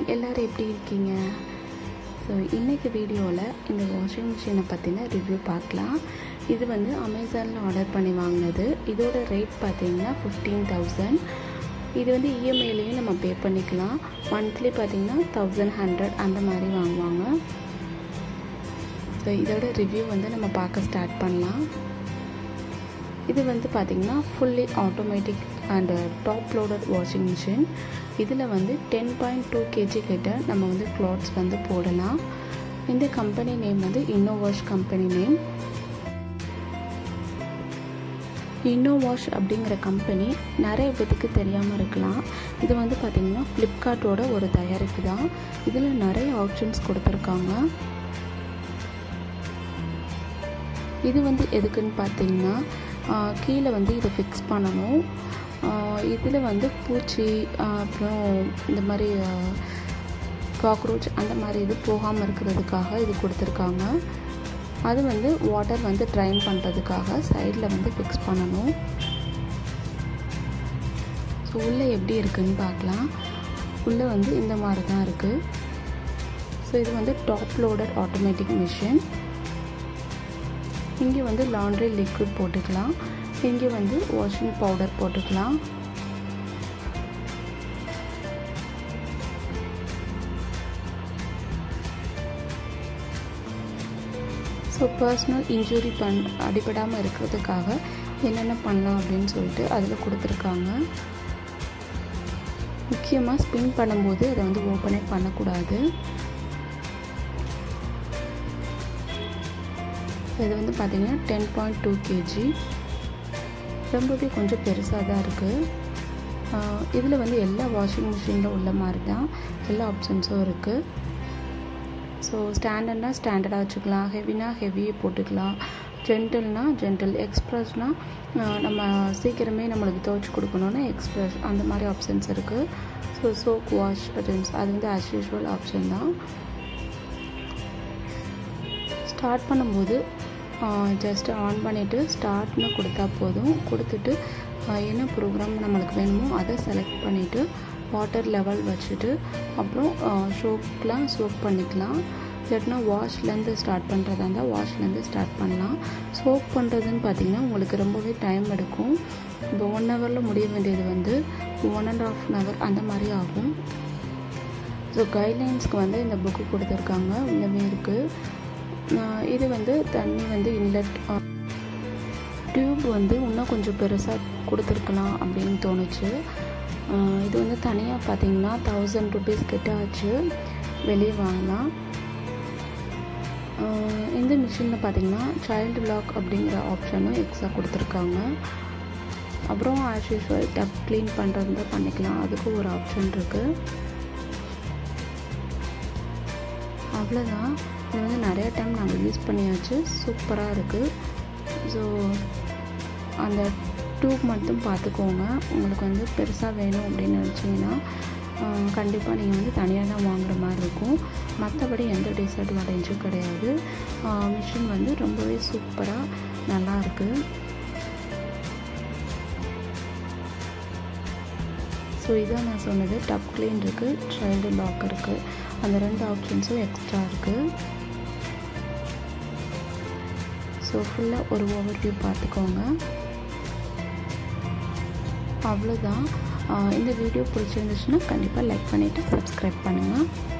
எல்லோரும் எப்படி இருக்கீங்க ஸோ இன்றைக்கி வீடியோவில் இந்த வாஷிங் மிஷினை பற்றின ரிவ்யூ பார்க்கலாம் இது வந்து அமேசானில் ஆர்டர் பண்ணி வாங்கினது இதோட ரேட் பார்த்தீங்கன்னா ஃபிஃப்டீன் தௌசண்ட் இது வந்து இஎம்ஐலையும் நம்ம பே பண்ணிக்கலாம் மந்த்லி பார்த்தீங்கன்னா தௌசண்ட் ஹண்ட்ரட் அந்த மாதிரி வாங்குவாங்க ஸோ இதோட ரிவ்யூ வந்து நம்ம பார்க்க ஸ்டார்ட் பண்ணலாம் இது வந்து பார்த்திங்கன்னா fully automatic and top loaded washing machine இதில் வந்து டென் பாயிண்ட் டூ கேஜி கிட்ட நம்ம வந்து க்ளாத்ஸ் வந்து போடலாம் இந்த கம்பெனி நேம் வந்து இன்னோவாஷ் கம்பெனி நேம் இன்னோவாஷ் அப்படிங்கிற கம்பெனி நிறைய பேத்துக்கு தெரியாமல் இருக்கலாம் இது வந்து பார்த்திங்கன்னா ஃப்ளிப்கார்ட்டோட ஒரு தயாரிப்பு தான் இதில் நிறைய ஆப்ஷன்ஸ் கொடுத்துருக்காங்க இது வந்து எதுக்குன்னு பார்த்தீங்கன்னா கீழே வந்து இதை ஃபிக்ஸ் பண்ணணும் இதில் வந்து பூச்சி அப்புறம் இந்த மாதிரி காக்ரோச் அந்த மாதிரி இது போகாமல் இருக்கிறதுக்காக இது கொடுத்துருக்காங்க அது வந்து வாட்டர் வந்து ட்ரைன் பண்ணுறதுக்காக சைடில் வந்து ஃபிக்ஸ் பண்ணணும் ஸோ உள்ளே எப்படி இருக்குதுன்னு பார்க்கலாம் உள்ளே வந்து இந்த மாதிரி தான் இருக்குது ஸோ இது வந்து டாப் லோடட் ஆட்டோமேட்டிக் மிஷின் இங்கே வந்து லாண்ட்ரி லிக்விட் போட்டுக்கலாம் இங்கே வந்து வாஷிங் பவுடர் போட்டுக்கலாம் ஸோ பர்சனல் இன்ஜுரி பண் அடிபடாமல் இருக்கிறதுக்காக என்னென்ன பண்ணலாம் அப்படின்னு சொல்லிட்டு அதில் கொடுத்துருக்காங்க முக்கியமாக ஸ்பின் பண்ணும்போது அதை வந்து ஓப்பனே பண்ணக்கூடாது இது வந்து பார்த்திங்கன்னா டென் பாயிண்ட் டூ கேஜி ரொம்பவே கொஞ்சம் பெருசாக தான் இருக்குது இதில் வந்து எல்லா வாஷிங் மிஷினில் உள்ள மாதிரி தான் எல்லா ஆப்ஷன்ஸும் இருக்குது ஸோ ஸ்டாண்டர்ட்னா ஸ்டாண்டர்டாக வச்சுக்கலாம் ஹெவினா ஹெவியே போட்டுக்கலாம் ஜென்டல்னா ஜென்டல் எக்ஸ்ப்ரெஸ்னால் நம்ம சீக்கிரமே நம்மளுக்கு துவைச்சி கொடுக்கணுன்னா எக்ஸ்ப்ரெஸ் அந்த மாதிரி ஆப்ஷன்ஸ் இருக்குது ஸோ சோப் வாஷ் பட்டன்ஸ் அது வந்து ஆஸ் யூஷுவல் ஆப்ஷன் தான் ஸ்டார்ட் பண்ணும்போது ஜஸ்ட் ஆன் பண்ணிவிட்டு ஸ்டார்ட்னு கொடுத்தா போதும் கொடுத்துட்டு என்ன ப்ரோக்ராம் நம்மளுக்கு வேணுமோ அதை செலக்ட் பண்ணிவிட்டு வாட்டர் லெவல் வச்சுட்டு அப்புறம் சோப்லாம் சோப் பண்ணிக்கலாம் இல்லாட்டினா வாஷ்லேருந்து ஸ்டார்ட் பண்ணுறதா இருந்தால் வாஷ்லேருந்து ஸ்டார்ட் பண்ணலாம் சோப் பண்ணுறதுன்னு பார்த்தீங்கன்னா உங்களுக்கு ரொம்பவே டைம் எடுக்கும் இப்போ ஒன் ஹவரில் முடிய வேண்டியது வந்து one and half an hour அந்த மாதிரி ஆகும் ஸோ கைட்லைன்ஸ்க்கு வந்து இந்த புக்கு கொடுத்துருக்காங்க உள்ளவே இருக்குது இது வந்து தண்ணி வந்து இன்லெட் டியூப் வந்து இன்னும் கொஞ்சம் பெருசாக கொடுத்துருக்கலாம் அப்படின்னு தோணுச்சு இது வந்து தனியாக பார்த்தீங்கன்னா தௌசண்ட் ருபீஸ் கிட்ட ஆச்சு வெளியே வாங்கலாம் இந்த மிஷினில் பார்த்தீங்கன்னா சைல்டு லாக் அப்படிங்கிற ஆப்ஷனும் எக்ஸ்ட்ரா கொடுத்துருக்காங்க அப்புறம் ஆஸ் யூஸ்வல் டப் க்ளீன் பண்ணுறது பண்ணிக்கலாம் அதுக்கும் ஒரு ஆப்ஷன் இருக்குது அவ்வளோதான் இது வந்து நிறைய டைம் நாங்கள் யூஸ் பண்ணியாச்சு சூப்பராக இருக்குது ஸோ அந்த டியூப் மட்டும் பார்த்துக்கோங்க உங்களுக்கு வந்து பெருசாக வேணும் அப்படின்னு நினச்சிங்கன்னா கண்டிப்பாக நீங்கள் வந்து தனியாக தான் வாங்குற மாதிரி இருக்கும் மற்றபடி எந்த டிஸ்அட்வான்டேஜும் கிடையாது மிஷின் வந்து ரொம்பவே சூப்பராக நல்லா இருக்குது ஸோ இதான் நான் சொன்னது டப் க்ளீன் இருக்குது சைல்டு லாக் இருக்குது அந்த ரெண்டு ஆப்ஷன்ஸும் எக்ஸ்ட்ரா இருக்குது ஸோ ஃபுல்லாக ஒரு ஓவர் வியூ பார்த்துக்கோங்க அவ்வளோதான் இந்த வீடியோ பிடிச்சிருந்துச்சுன்னா கண்டிப்பாக லைக் பண்ணிவிட்டு சப்ஸ்கிரைப் பண்ணுங்கள்